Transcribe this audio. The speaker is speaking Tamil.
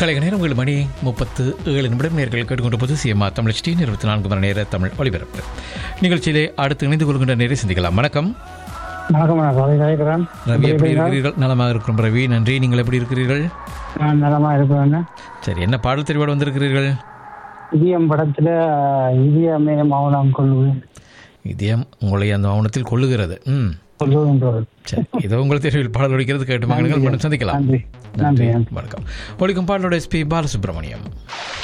கலைக நேரம் ஏழு மணி முப்பத்து ஏழு நிமிடம் நேர்கள் கேட்டுக்கொண்ட போது சிஎம்ஆ தமிழ் ஸ்டீன் இருபத்தி நான்கு மணி நேர தமிழ் ஒளிபரப்பு நிகழ்ச்சியிலே அடுத்து இணைந்து கொள்கின்ற நேரை சிந்திக்கலாம் வணக்கம் வணக்கம் நான் ரவி கேட்கிறேன் ரவி எப்படி இருக்கிறீர்கள் நலமாக இருக்கிறோம் ரவி நன்றி நீங்கள் எப்படி இருக்கிறீர்கள் நான் நலமா இருக்கிறேன் சரி என்ன பாடல் தெரிவோடு வந்திருக்கிறீர்கள் இதயம் படத்துல இதயமே மௌனம் கொள்வேன் இதயம் உங்களை அந்த மௌனத்தில் கொள்ளுகிறது ம் கொள்ளுகின்றது சரி இதோ உங்கள் தேர்வில் பாடல் ஒழிக்கிறது கேட்டு மகன்கள் மீண்டும் சந்திக்கலாம் நன்றி நன்றி நன்றி வணக்கம் ஒழிக்கும் பாடலோட எஸ்பி பாலசுப்ரமணியம்